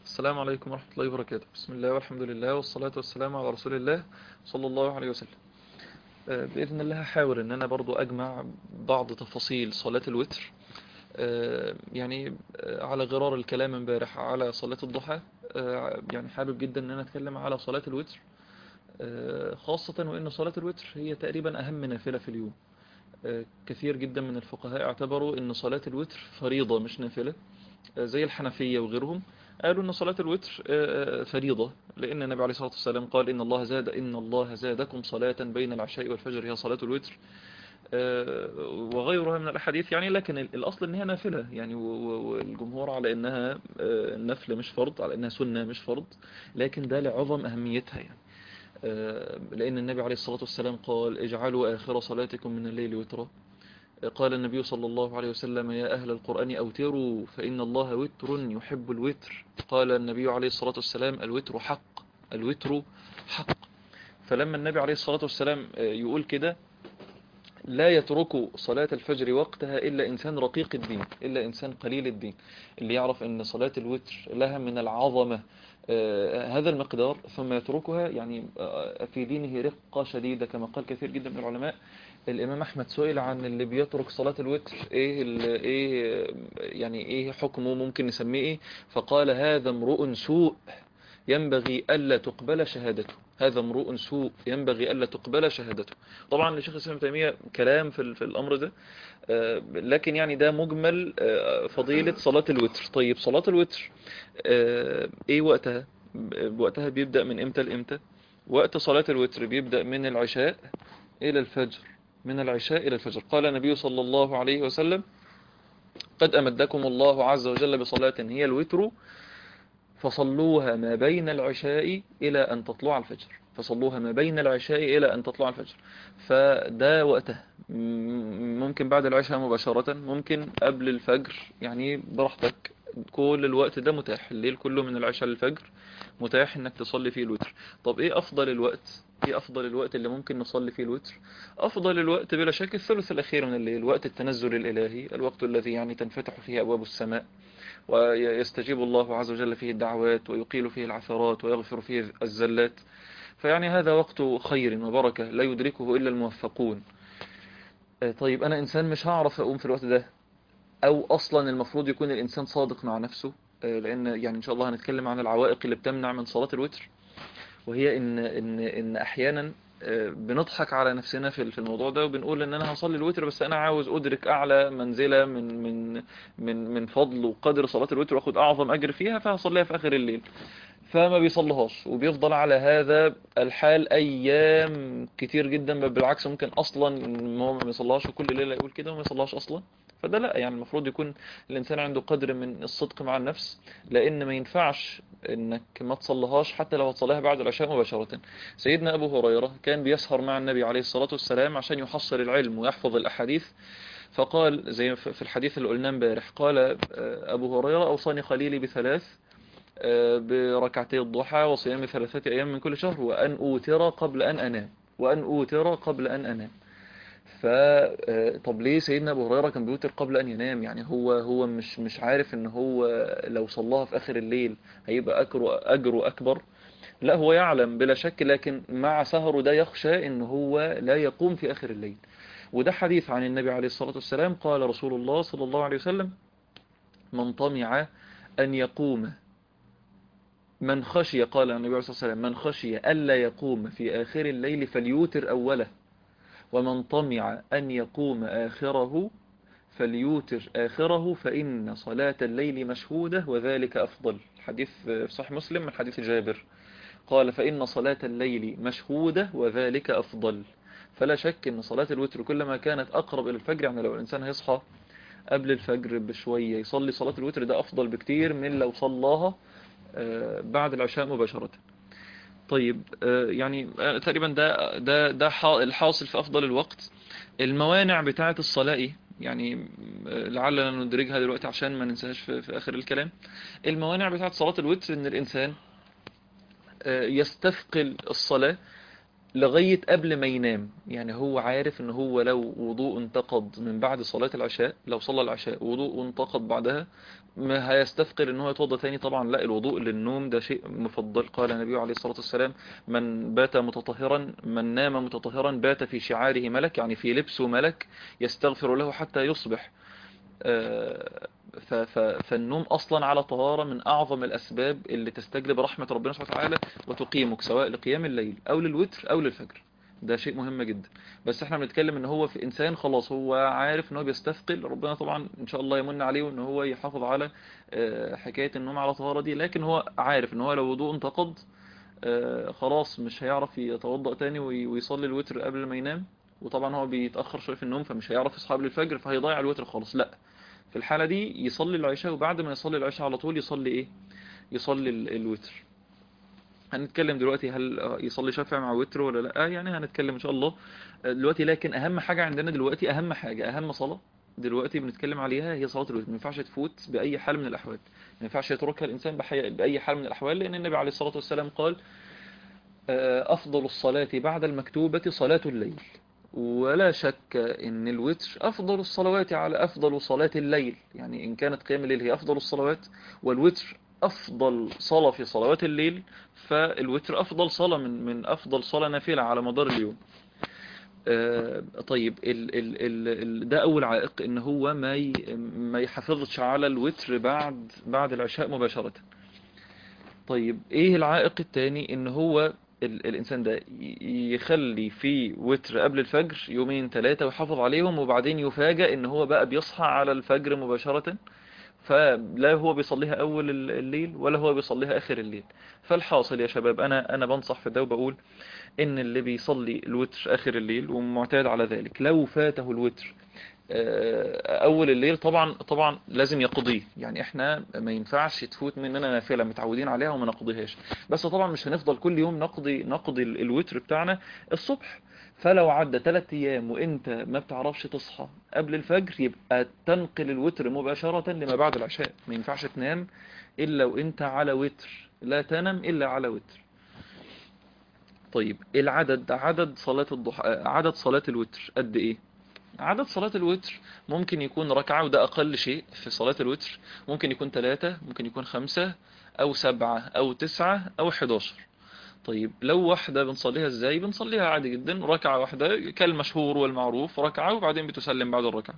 السلام عليكم ورحمة الله وبركاته بسم الله والحمد لله والصلاة والسلام على رسول الله صلى الله عليه وسلم آه، بإذن الله هحاول ان انا برضو اجمع بعض تفاصيل صلاة الوتر آه، يعني آه، على غرار الكلام امبارح على صلاة الضحى آه، يعني حابب جدا ان انا اتكلم على صلاة الوتر آه، خاصة وان صلاة الوتر هي تقريبا اهم نافلة في اليوم آه، كثير جدا من الفقهاء اعتبروا ان صلاة الوتر فريضة مش نافلة آه، زي الحنفية وغيرهم قالوا ان صلاة الوتر آه، آه، فريضة لان النبي عليه الصلاة والسلام قال ان الله زاد ان الله زادكم صلاة بين العشاء والفجر هي صلاة الوتر آه، وغيرها من الاحاديث يعني لكن ال- الاصل ان هي نافلة يعني و- و- والجمهور على انها آه، نفل مش فرض على انها سنة مش فرض لكن ده لعظم اهميتها يعني آه، لان النبي عليه الصلاة والسلام قال اجعلوا اخر صلاتكم من الليل وترا قال النبي صلى الله عليه وسلم يا أهل القرآن أوتروا فإن الله وتر يحب الوتر قال النبي عليه الصلاة والسلام الوتر حق الوتر حق فلما النبي عليه الصلاة والسلام آه، يقول كده لا يترك صلاة الفجر وقتها إلا إنسان رقيق الدين إلا إنسان قليل الدين اللي يعرف أن صلاة الوتر لها من العظمة آه، هذا المقدار ثم يتركها يعني آه، في دينه رقة شديدة كما قال كثير جدا من العلماء الإمام أحمد سئل عن اللي بيترك صلاة الوتر إيه ال- إيه يعني إيه حكمه ممكن نسميه إيه فقال هذا امرؤ سوء ينبغي ألا تقبل شهادته هذا امرؤ سوء ينبغي ألا تقبل شهادته طبعا لشيخ الإسلام ابن تيمية كلام في ال- في الأمر ده آه، لكن يعني ده مجمل آه، فضيلة صلاة الوتر طيب صلاة الوتر آه، إيه وقتها ب- وقتها بيبدأ من إمتى لإمتى وقت صلاة الوتر بيبدأ من العشاء إلى الفجر من العشاء إلى الفجر قال النبي صلى الله عليه وسلم قد أمدكم الله عز وجل بصلاة هي الوتر فصلوها ما بين العشاء إلى أن تطلع الفجر فصلوها ما بين العشاء إلى أن تطلع الفجر فده وقته م- ممكن بعد العشاء مباشرة ممكن قبل الفجر يعني براحتك كل الوقت ده متاح الليل كله من العشاء للفجر متاح انك تصلي فيه الوتر طب ايه افضل الوقت ايه افضل الوقت اللي ممكن نصلي فيه الوتر افضل الوقت بلا شك الثلث الاخير من الليل وقت التنزل الالهي الوقت الذي يعني تنفتح فيه ابواب السماء ويستجيب الله عز وجل فيه الدعوات ويقيل فيه العثرات ويغفر فيه الزلات فيعني هذا وقت خير وبركة لا يدركه إلا الموفقون آه، طيب أنا إنسان مش هعرف أقوم في الوقت ده أو أصلا المفروض يكون الإنسان صادق مع نفسه آه، لأن يعني إن شاء الله هنتكلم عن العوائق اللي بتمنع من صلاة الوتر وهي إن إن إن أحيانا آه، بنضحك على نفسنا في في الموضوع ده وبنقول ان انا هصلي الوتر بس انا عاوز ادرك اعلى منزله من من من من فضل وقدر صلاه الوتر واخد اعظم اجر فيها فهصليها في اخر الليل فما بيصليهاش وبيفضل على هذا الحال ايام كتير جدا بل بالعكس ممكن اصلا ان هو ما بيصليهاش وكل ليله يقول كده وما يصليهاش اصلا فده لا يعني المفروض يكون الانسان عنده قدر من الصدق مع النفس لان ما ينفعش انك ما تصليهاش حتى لو هتصليها بعد العشاء مباشره سيدنا ابو هريره كان بيسهر مع النبي عليه الصلاه والسلام عشان يحصل العلم ويحفظ الاحاديث فقال زي في الحديث اللي قلناه امبارح قال آه، ابو هريره اوصاني خليلي بثلاث آه، بركعتي الضحى وصيام ثلاثة أيام من كل شهر وأن أوتر قبل أن أنام وأن أوتر قبل أن أنام ف آه، طب ليه سيدنا أبو هريرة كان بيوتر قبل أن ينام يعني هو هو مش مش عارف إن هو لو صلاها في آخر الليل هيبقى أجره أجره أكبر لا هو يعلم بلا شك لكن مع سهره ده يخشى إن هو لا يقوم في آخر الليل وده حديث عن النبي عليه الصلاة والسلام قال رسول الله صلى الله عليه وسلم من طمع أن يقوم من خشي قال النبي عليه الصلاة والسلام من خشي ألا يقوم في آخر الليل فليوتر أوله ومن طمع أن يقوم آخره فليوتر آخره فإن صلاة الليل مشهودة وذلك أفضل حديث في صحيح مسلم من حديث جابر قال فإن صلاة الليل مشهودة وذلك أفضل فلا شك أن صلاة الوتر كلما كانت أقرب إلى الفجر يعني لو الإنسان هيصحى قبل الفجر بشوية يصلي صلاة الوتر ده أفضل بكتير من لو صلاها آه، بعد العشاء مباشرة طيب آه، يعني آه، تقريبا ده ده ده حا- الحاصل في أفضل الوقت الموانع بتاعة الصلاة إيه؟ يعني آه، لعلنا ندرجها دلوقتي عشان ما ننساهاش في, في آخر الكلام الموانع بتاعة صلاة الوتر إن الإنسان آه، يستثقل الصلاة لغاية قبل ما ينام يعني هو عارف ان هو لو وضوء انتقض من بعد صلاة العشاء لو صلى العشاء وضوء انتقض بعدها ما هيستثقل ان هو يتوضى تاني طبعا لا الوضوء للنوم ده شيء مفضل قال النبي عليه الصلاة والسلام من بات متطهرا من نام متطهرا بات في شعاره ملك يعني في لبسه ملك يستغفر له حتى يصبح آه، ف- ف- فالنوم اصلا على طهارة من اعظم الاسباب اللي تستجلب رحمة ربنا سبحانه وتعالى وتقيمك سواء لقيام الليل او للوتر او للفجر ده شيء مهم جدا بس احنا بنتكلم ان هو في انسان خلاص هو عارف ان هو بيستثقل ربنا طبعا ان شاء الله يمن عليه ان هو يحافظ على آه، حكاية النوم على طهارة دي لكن هو عارف ان هو لو وضوء انتقض آه، خلاص مش هيعرف يتوضأ تاني وي- ويصلي الوتر قبل ما ينام وطبعا هو بيتأخر شوية في النوم فمش هيعرف يصحى قبل الفجر فهيضيع الوتر خالص لا في الحالة دي يصلي العشاء وبعد ما يصلي العشاء على طول يصلي ايه يصلي ال- الوتر هنتكلم دلوقتي هل يصلي شافع مع وتر ولا لا يعني هنتكلم ان شاء الله دلوقتي لكن اهم حاجة عندنا دلوقتي اهم حاجة اهم صلاة دلوقتي بنتكلم عليها هي صلاة الوتر ما ينفعش تفوت بأي حال من الأحوال ما ينفعش يتركها الإنسان بحي... بأي حال من الأحوال لأن النبي عليه الصلاة والسلام قال آه، أفضل الصلاة بعد المكتوبة صلاة الليل ولا شك ان الوتر افضل الصلوات على افضل صلاة الليل يعني ان كانت قيام الليل هي افضل الصلوات والوتر افضل صلاة في صلوات الليل فالوتر افضل صلاة من من افضل صلاة نافلة على مدار اليوم آه، طيب ال ال ال ال ده اول عائق ان هو ما ي ما يحافظش على الوتر بعد بعد العشاء مباشرة طيب ايه العائق التاني ان هو ال الانسان ده ي- يخلي في وتر قبل الفجر يومين ثلاثة ويحافظ عليهم وبعدين يفاجأ ان هو بقى بيصحى على الفجر مباشرة فلا هو بيصليها اول ال- الليل ولا هو بيصليها اخر الليل فالحاصل يا شباب انا انا بنصح في ده وبقول ان اللي بيصلي الوتر اخر الليل ومعتاد على ذلك لو فاته الوتر آه، اول الليل طبعا طبعا لازم يقضيه يعني احنا ما ينفعش تفوت مننا نافله متعودين عليها وما نقضيهاش بس طبعا مش هنفضل كل يوم نقضي نقضي ال- الوتر بتاعنا الصبح فلو عدى ثلاث ايام وانت ما بتعرفش تصحى قبل الفجر يبقى تنقل الوتر مباشره لما بعد العشاء ما ينفعش تنام الا وانت على وتر لا تنم الا على وتر طيب العدد عدد صلاة الضحى عدد صلاة الوتر قد ايه عدد صلاة الوتر ممكن يكون ركعة وده أقل شيء في صلاة الوتر ممكن يكون ثلاثة ممكن يكون خمسة أو سبعة أو تسعة أو حداشر طيب لو واحدة بنصليها ازاي بنصليها عادي جدا ركعة واحدة كالمشهور والمعروف ركعة وبعدين بتسلم بعد الركعة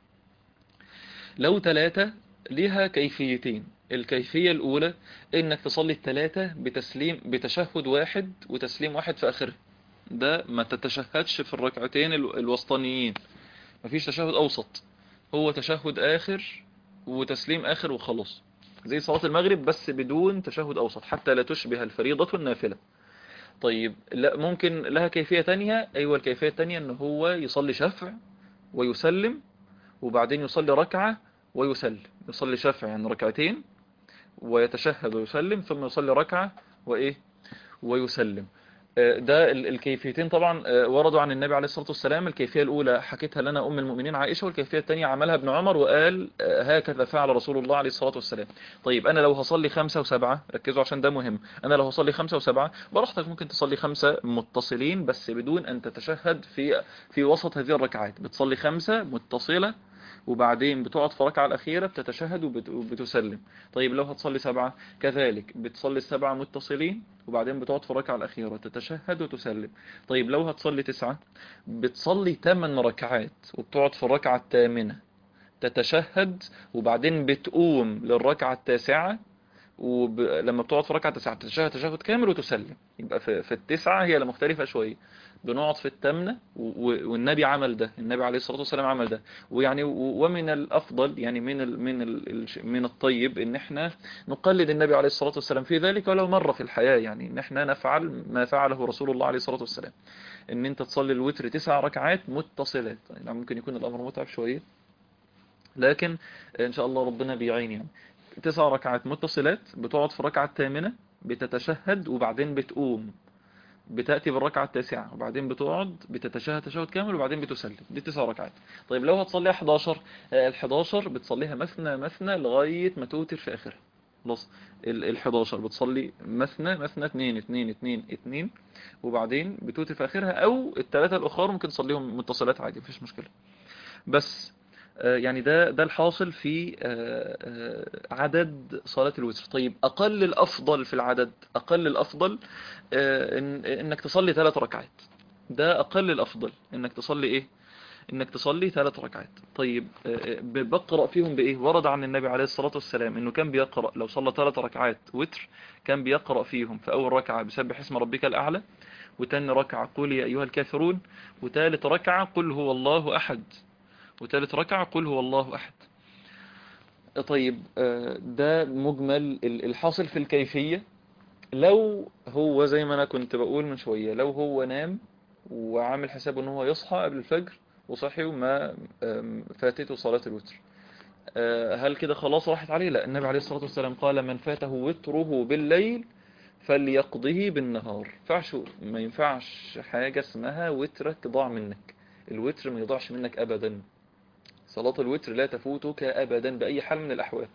لو ثلاثة ليها كيفيتين الكيفية الأولى إنك تصلي الثلاثة بتسليم بتشهد واحد وتسليم واحد في آخره ده ما تتشهدش في الركعتين ال- الوسطانيين مفيش تشهد أوسط هو تشهد آخر وتسليم آخر وخلاص زي صلاة المغرب بس بدون تشهد أوسط حتى لا تشبه الفريضة النافلة طيب لا ممكن لها كيفية تانية أيوة الكيفية التانية إن هو يصلي شفع ويسلم وبعدين يصلي ركعة ويسلم يصلي شفع يعني ركعتين ويتشهد ويسلم ثم يصلي ركعة وإيه ويسلم آه، ده ال- الكيفيتين طبعا آه، وردوا عن النبي عليه الصلاة والسلام الكيفية الأولى حكتها لنا أم المؤمنين عائشة والكيفية الثانية عملها ابن عمر وقال آه، هكذا فعل رسول الله عليه الصلاة والسلام طيب أنا لو هصلي خمسة وسبعة ركزوا عشان ده مهم أنا لو هصلي خمسة وسبعة براحتك ممكن تصلي خمسة متصلين بس بدون أن تتشهد في في وسط هذه الركعات بتصلي خمسة متصلة وبعدين بتقعد في الركعة الأخيرة بتتشهد وبت- وبتسلم طيب لو هتصلي سبعة كذلك بتصلي السبعة متصلين وبعدين بتقعد في الركعة الأخيرة تتشهد وتسلم طيب لو هتصلي تسعة بتصلي ثمان ركعات وبتقعد في الركعة الثامنة تتشهد وبعدين بتقوم للركعة التاسعة ولما بتقعد في الركعة التاسعة تتشهد تشهد كامل وتسلم يبقى في, في التسعة هي اللي مختلفة شوية بنقعد في التامنة و- و- والنبي عمل ده النبي عليه الصلاة والسلام عمل ده ويعني و- ومن الأفضل يعني من ال من ال من الطيب إن احنا نقلد النبي عليه الصلاة والسلام في ذلك ولو مرة في الحياة يعني إن احنا نفعل ما فعله رسول الله عليه الصلاة والسلام إن أنت تصلي الوتر تسع ركعات متصلات يعني ممكن يكون الأمر متعب شوية لكن إن شاء الله ربنا بيعين يعني تسع ركعات متصلات بتقعد في الركعة الثامنة بتتشهد وبعدين بتقوم بتأتي بالركعة التاسعة وبعدين بتقعد بتتشهد تشهد كامل وبعدين بتسلم دي تسع ركعات طيب لو هتصليها 11 ال 11 بتصليها مثنى مثنى لغاية ما توتر في آخرها خلاص ال ال 11 بتصلي مثنى مثنى 2 2 2 2 وبعدين بتوتر في اخرها او الثلاثه الاخر ممكن تصليهم متصلات عادي مفيش مشكله بس آه، يعني ده ده الحاصل في آه، آه، عدد صلاة الوتر طيب أقل الأفضل في العدد أقل الأفضل آه، إن إنك تصلي ثلاث ركعات ده أقل الأفضل إنك تصلي إيه إنك تصلي ثلاث ركعات طيب آه، آه، ب- بقرأ فيهم بإيه ورد عن النبي عليه الصلاة والسلام إنه كان بيقرأ لو صلى ثلاث ركعات وتر كان بيقرأ فيهم في أول ركعة بسبح اسم ربك الأعلى وتاني ركعة قل يا أيها الكافرون وتالت ركعة قل هو الله أحد وتالت ركعة قل هو الله أحد طيب آه، ده مجمل ال- الحاصل في الكيفية لو هو زي ما أنا كنت بقول من شوية لو هو نام وعامل حسابه ان هو يصحى قبل الفجر وصحي وما آم، فاتته صلاة الوتر آه، هل كده خلاص راحت عليه لا النبي عليه الصلاة والسلام قال من فاته وتره بالليل فليقضه بالنهار ينفعش ما ينفعش حاجة اسمها وترك ضاع منك الوتر ما يضيعش منك أبدا صلاة الوتر لا تفوتك أبدا بأي حال من الأحوال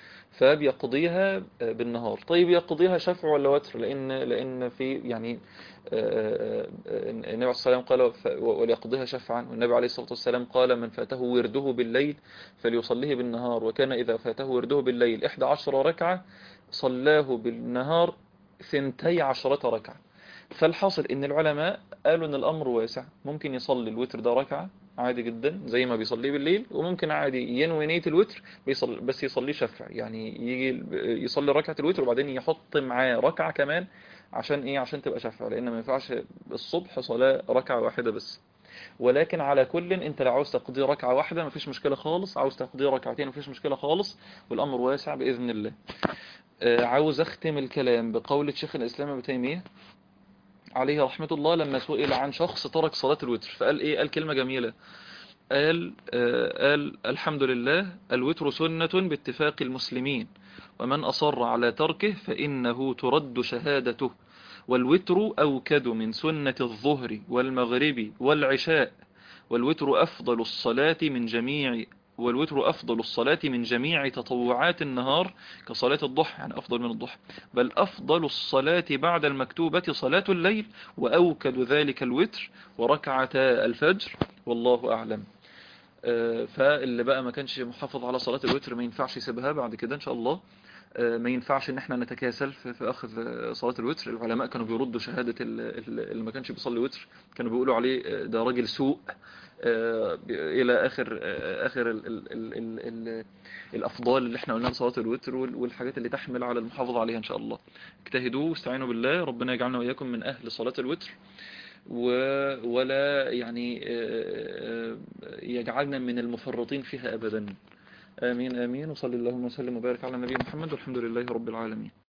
فبيقضيها بالنهار طيب يقضيها شفع ولا وتر لأن لأن في يعني آه، آه، النبي عليه الصلاة والسلام قال ف- وليقضيها شفعا والنبي عليه الصلاة والسلام قال من فاته ورده بالليل فليصليه بالنهار وكان إذا فاته ورده بالليل إحدى عشر ركعة صلاه بالنهار ثنتي عشرة ركعة فالحاصل ان العلماء قالوا ان الامر واسع ممكن يصلي الوتر ده ركعة عادي جدا زي ما بيصليه بالليل وممكن عادي ينوي نية الوتر بيصل بس يصليه شفع يعني يجي يصلي ركعة الوتر وبعدين يحط معاه ركعة كمان عشان ايه عشان تبقى شفع لان ما ينفعش الصبح صلاة ركعة واحدة بس ولكن على كل انت لو عاوز تقضي ركعة واحدة مفيش مشكلة خالص عاوز تقضي ركعتين مفيش مشكلة خالص والامر واسع باذن الله آه، عاوز اختم الكلام بقول شيخ الاسلام ابن تيمية عليه رحمة الله لما سئل عن شخص ترك صلاة الوتر فقال ايه قال كلمة جميلة قال آه، قال الحمد لله الوتر سنة باتفاق المسلمين ومن أصر على تركه فإنه ترد شهادته والوتر أوكد من سنة الظهر والمغرب والعشاء والوتر أفضل الصلاة من جميع والوتر أفضل الصلاة من جميع تطوعات النهار كصلاة الضحى يعني أفضل من الضحى بل أفضل الصلاة بعد المكتوبة صلاة الليل وأوكد ذلك الوتر وركعتا الفجر والله أعلم آه، فاللي بقى ما كانش محافظ على صلاة الوتر ما ينفعش يسيبها بعد كده إن شاء الله آه، ما ينفعش ان احنا نتكاسل في في اخذ آه، صلاة الوتر العلماء كانوا بيردوا شهادة ال- ال- اللي ما كانش بيصلي وتر كانوا بيقولوا عليه آه، ده راجل سوء آه، ب- الى اخر آه، اخر ال ال ال ال ال الافضال اللي احنا قلناها لصلاة الوتر وال- والحاجات اللي تحمل على المحافظة عليها ان شاء الله اجتهدوا واستعينوا بالله ربنا يجعلنا واياكم من اهل صلاة الوتر و- ولا يعني آه، آه، يجعلنا من المفرطين فيها ابدا آمين آمين وصلى اللهم وسلم وبارك على نبينا محمد والحمد لله رب العالمين